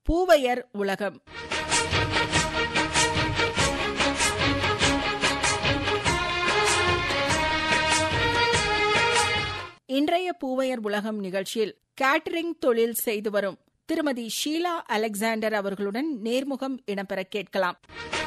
பூவையர் உலகம் இன்றைய பூவையர் உலகம் நிகழ்ச்சியில் கேட்டரிங் தொழில் செய்து வரும் திருமதி ஷீலா அலெக்சாண்டர் அவர்களுடன் நேர்முகம் இடம்பெற கேட்கலாம்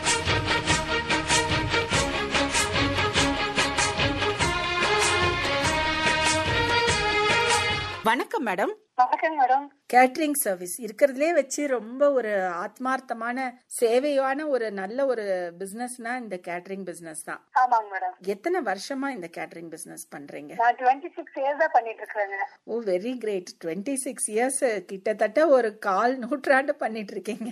வணக்கம் மேடம் வணக்கம் மேடம் கேட்டரிங் சர்வீஸ் இருக்கிறதுலே வச்சு ரொம்ப ஒரு ஆத்மார்த்தமான சேவையான ஒரு நல்ல ஒரு பிசினஸ்னா இந்த கேட்டரிங் பிசினஸ் தான் ஆமாங்க மேடம் எத்தனை வருஷமா இந்த கேட்டரிங் பிசினஸ் பண்றீங்க நான் டுவெண்ட்டி சிக்ஸ் இயர்ஸ் தான் பண்ணிட்டு இருக்கிறேங்க oh very great twenty six years கிட்டத்தட்ட ஒரு கால் நூற்றாண்டு பண்ணிட்டு இருக்கீங்க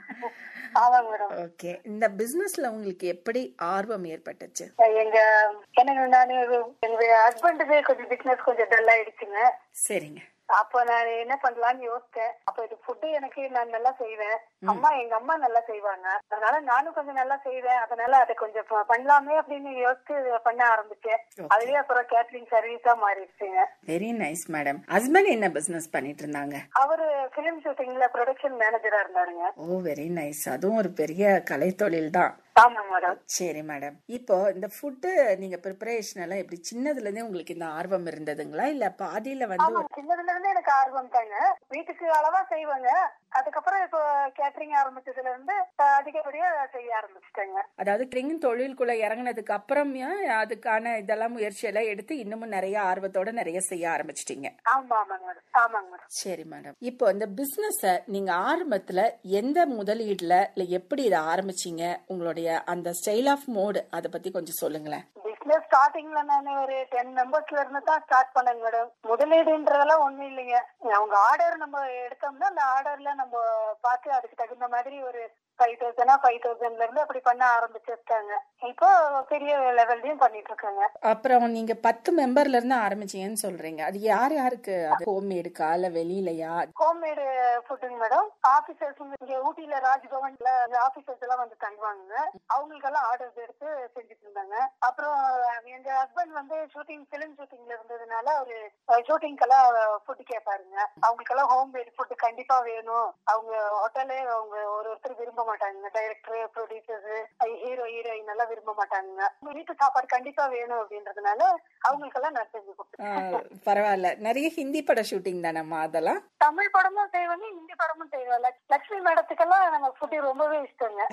ஆமாங்க மேடம் ஓகே இந்த பிசினஸ்ல உங்களுக்கு எப்படி ஆர்வம் ஏற்பட்டுச்சு எங்க எனக்கு நான் எங்க ஹஸ்பண்டுக்கு கொஞ்சம் பிசினஸ் கொஞ்சம் டல் ஆயிடுச்சுங்க சரிங்க அப்போ நான் என்ன பண்ணலாம்னு யோசிச்சேன் அப்ப இது ஃபுட்டு எனக்கு நான் நல்லா செய்வேன் அம்மா எங்க அம்மா நல்லா செய்வாங்க அதனால நானும் கொஞ்சம் நல்லா செய்வேன் அதனால அதை கொஞ்சம் ப- பண்ணலாமே அப்படின்னு யோசிச்சு பண்ண ஆரம்பிச்சேன் அதுலயே அப்புறம் கேட்டரிங் சர்வீஸா மாறிடுச்சுங்க வெரி நைஸ் மேடம் ஹஸ்பண்ட் என்ன பிசினஸ் பண்ணிட்டு இருந்தாங்க அவரு பிலிம் ஷூட்டிங்ல ப்ரொடக்ஷன் மேனேஜரா இருந்தாருங்க ஓ வெரி நைஸ் அதுவும் ஒரு பெரிய கலைத்தொழில் தான் ஆமாங்க மேடம் சரி மேடம் இப்போ இந்த ஃபுட்டு நீங்க ப்ரிப்பரேஷன் எல்லாம் எப்படி சின்னதுல இருந்தே உங்களுக்கு இந்த ஆர்வம் இருந்ததுங்களா இல்ல பாதியில வந்து ஆமா சின்னதுல இருந்து எனக்கு ஆர்வம் தாங்க வீட்டுக்கு அளவா செய்வாங்க அதுக்கப்புறம் இப்போ கேட்டரிங் ஆரம்பிச்சதுல இருந்து அஹ், அதிகப்படியா செய்ய ஆரம்பிச்சிட்டேங்க அதாவது ட்ரிங் தொழிலுக்குள்ள இறங்குனதுக்கு அப்புறமே அதுக்கான இதெல்லாம் முயற்சி எல்லாம் எடுத்து இன்னமும் நிறைய ஆர்வத்தோட நிறைய செய்ய ஆரம்பிச்சிட்டீங்க ஆமா ஆமாங்க மேடம் ஆமாங்க மேடம் சரி மேடம் இப்போ இந்த பிசினஸ நீங்க ஆரம்பத்துல எந்த முதலீடுல இல்ல எப்படி இதை ஆரம்பிச்சீங்க உங்களுடைய அந்த ஸ்டைல் ஆஃப் மோடு அதை பத்தி கொஞ்சம் சொல்லுங்களேன் பிசினஸ் ஸ்டார்டிங்ல நான் ஒரு டென் மெம்பர்ஸ்ல இருந்து தான் ஸ்டார்ட் பண்ணேங்க மேடம் முதலீடுன்றதெல்லாம் ஒண்ணும் இல்லைங்க அவங்க ஆர்டர் நம்ம எடுத்தோம்னா அந்த ஆர்டர்ல நம்ம பார்த்து அதுக்கு தகுந்த மாதிரி ஒரு ஃபைவ் தௌசண்டா ஃபைவ் தௌசண்ட்ல இருந்து அப்படி பண்ண ஆரம்பிச்சிருக்காங்க இப்போ பெரிய லெவல்லையும் பண்ணிட்டு இருக்காங்க அப்புறம் நீங்க பத்து மெம்பர்ல இருந்து ஆரம்பிச்சீங்கன்னு சொல்றீங்க அது யார் யாருக்கு அது ஹோம் மேடுக்கா இல்ல வெளியிலயா ஹோம்மேடு ஃபுட்டுங்க மேடம் ஆபீசர்ஸ் இங்க ஊட்டியில ராஜ்பவன்ல ஆபீசர்ஸ் எல்லாம் வந்து தங்குவாங்க அவங்களுக்கெல்லாம் ஆர்டர்ஸ் எடுத்து செஞ்சுட்டு இருந்தாங்க அப்புறம் எங்க ஹஸ்பண்ட் வந்து ஷூட்டிங் பிலிம் ஷூட்டிங்ல இருந்ததுனால ஒரு ஷூட்டிங்கெல்லாம் ஃபுட் கேட்பாருங்க அவங்களுக்கெல்லாம் ஹோம் மேட் ஃபுட் கண்டிப்பா வேணும் அவங்க ஹோட்டலே அவங்க ஒரு ஒருத்தர் விரும்ப மாட்டாங்க டைரக்டர் ப்ரொடியூசர்ஸ் ஹீரோ ஹீரோயின் எல்லாம் விரும்ப மாட்டாங்க அவங்க வீட்டு சாப்பாடு கண்டிப்பா வேணும் அப்படின்றதுனால அவங்களுக்கெல்லாம் நான் செஞ்சு கொடுத்தேன் ஆ, பரவாயில்ல நிறைய ஹிந்தி பட ஷூட்டிங் தானம்மா அதெல்லாம் தமிழ் படமும் செய்வாங்க ஹிந்தி படமும் செய்வாங்க லட்ச- லட்சுமி மேடத்துக்கெல்லாம் நம்ம ஃபுட்டு ரொம்பவே இஷ்டங்க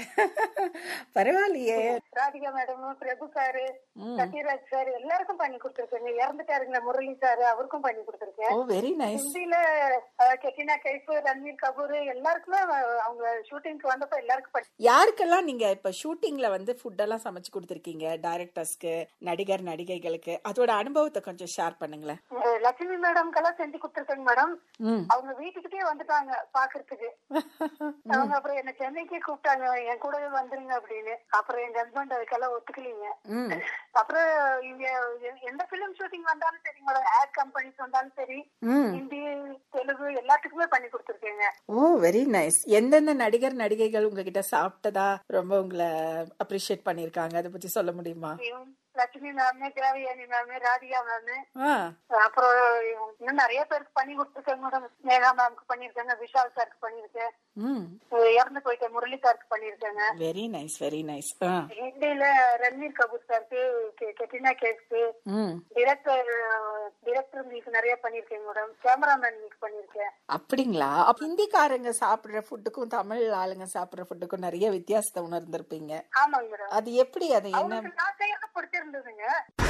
பரவாயில்லையே ராதிகா மேடம் பிரபு சாரு ம். சத்யராஜ் சார் எல்லாருக்கும் பண்ணி கொடுத்துருக்கேங்க இறந்துட்டாருங்க முரளி சாரு அவருக்கும் பண்ணி கொடுத்துருக்கேன் ஓ வெரி நைஸ் ஹிந்தில அஹ், கெட்டினா கைஃப் ரன்வீர் கபூர் எல்லாருக்குமே அஹ், அவங்க ஷூட்டிங்க்கு வந்தப்ப எல்லாருக்கும் பண்ணி யாருக்கெல்லாம் நீங்க இப்ப ஷூட்டிங்ல வந்து ஃபுட் எல்லாம் சமைச்சு கொடுத்திருக்கீங்க டைரக்டர்ஸ்க்கு நடிகர் நடிகைகளுக்கு அதோட அனுபவத்தை கொஞ்சம் ஷேர் பண்ணுங்களேன் அஹ், லட்சுமி மேடம்க்கெல்லாம் செஞ்சு கொடுத்துருக்கேங்க மேடம் ம். அவங்க வீட்டுக்கிட்டே வந்துட்டாங்க பாக்குறதுக்கு அவங்க அப்புறம் என்ன சென்னைக்கே கூப்பிட்டாங்க என் கூடவே வந்துருங்க அப்படின்னு அப்புறம் எங்க ஹஸ்பண்ட் அதுக்கெல்லாம் ஒத்துக்கலீங்க ம். அப்புறம் இங்க எ- எந்த பிலிம் ஷூட்டிங் வந்தாலும் சரி மேடம் ஆட் கம்பெனிஸ் வந்தாலும் சரி ம். ஹிந்தி தெலுங்கு எல்லாத்துக்குமே பண்ணி கொடுத்துருக்கேங்க ஓ வெரி நைஸ் எந்தெந்த நடிகர் நடிகைகள் உங்ககிட்ட சாப்பிட்டதா ரொம்ப உங்களை அப்ரிஷியேட் பண்ணிருக்காங்க அதை பத்தி சொல்ல முடியுமா Lakshmi ma'am Devayani ma'am Radhika ma'am ஆ அப்புறம் இன்னும் நிறைய பேருக்கு பண்ணி கொடுத்துருக்கேன் மேடம் மேகா மேம்க்கு பண்ணிருக்கேங்க விஷால் சாருக்கு பண்ணிருக்கேன் ம் இறந்து போயிட்ட முரளி சாருக்கு பண்ணிருக்கேங்க வெரி நைஸ் வெரி நைஸ் ஆ ஹிந்தில ரன்வீர் கபூர் சாருக்கு கெ- கெட்டினா கேஸ்க்கு ம் டிரெக்டர் டிரெக்டர் உங்களுக்கு நிறைய பண்ணிருக்கேன் மேடம் கேமராமேன் உங்களுக்கு பண்ணிருக்கேன் அப்படிங்களா அப்ப ஹிந்திக்காரங்க சாப்பிடுற ஃபுட்டுக்கும் தமிழ் ஆளுங்க சாப்பிடுற ஃபுட்டுக்கும் நிறைய வித்தியாசத்தை உணர்ந்திருப்பீங்க ஆமாங்க மேடம் அது எப்படி அது என்ன அவங்களுக்கு நான் செய்யறது பிடிச்சிருந்ததுங்க